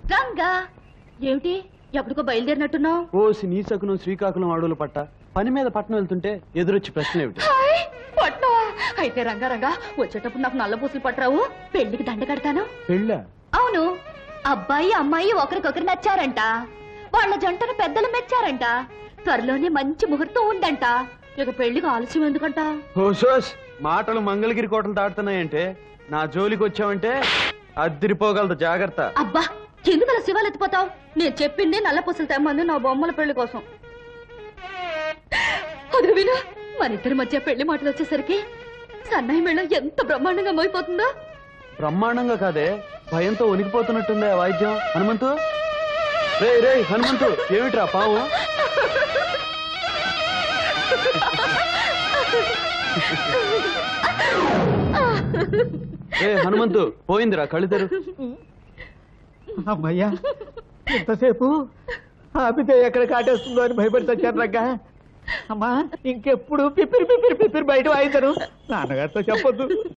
రంగా ఏమిటి ఎప్పటికో బయలుదేరినట్టున్నావు ఓసి నీ సకునం శ్రీకాకుళం అడవులు పట్ట పని మీద పట్టణం వెళ్తుంటే ఎదురొచ్చి ప్రశ్న ఏమిటి పట్నవా అయితే రంగా రంగా వచ్చేటప్పుడు నాకు నల్ల పూసలు పట్టరావు పెళ్లికి దండ కడతాను పెళ్ళా అవును అబ్బాయి అమ్మాయి ఒకరికొకరు నచ్చారంట వాళ్ళ జంటను పెద్దలు మెచ్చారంట త్వరలోనే మంచి ముహూర్తం ఉందంట ఇక పెళ్లికి ఆలస్యం ఎందుకంట ఓ సోస్ మాటలు మంగళగిరి కోటలు దాటుతున్నాయంటే నా జోలికి వచ్చావంటే అద్దిరిపోగలదు జాగ్రత్త అబ్బా ఎందుకు అలా శివాలు ఎత్తిపోతావు నేను చెప్పింది నల్ల పూసలు తెమ్మంది నా బొమ్మల పెళ్లి కోసం అది విను మన ఇద్దరి మధ్య పెళ్లి మాటలు వచ్చేసరికి సన్నాయి మేళం ఎంత బ్రహ్మాండంగా మోయిపోతుందో బ్రహ్మాండంగా కాదే భయంతో వణికిపోతున్నట్టుందే ఆ వాయిద్యం హనుమంతు రే రే హనుమంతు ఏమిట్రా పాము ఏ హనుమంతు పోయిందిరా కళ్ళు తెరు అమ్మయ్యా ఎంతసేపు ఆపితే ఎక్కడ కాటేస్తుందో అని భయపడి చచ్చాను రగ్గా అమ్మా ఇంకెప్పుడు పిప్పిరి పిప్పిరి పిప్పిరి బయట వాయించను నాన్నగారితో చెప్పొద్దు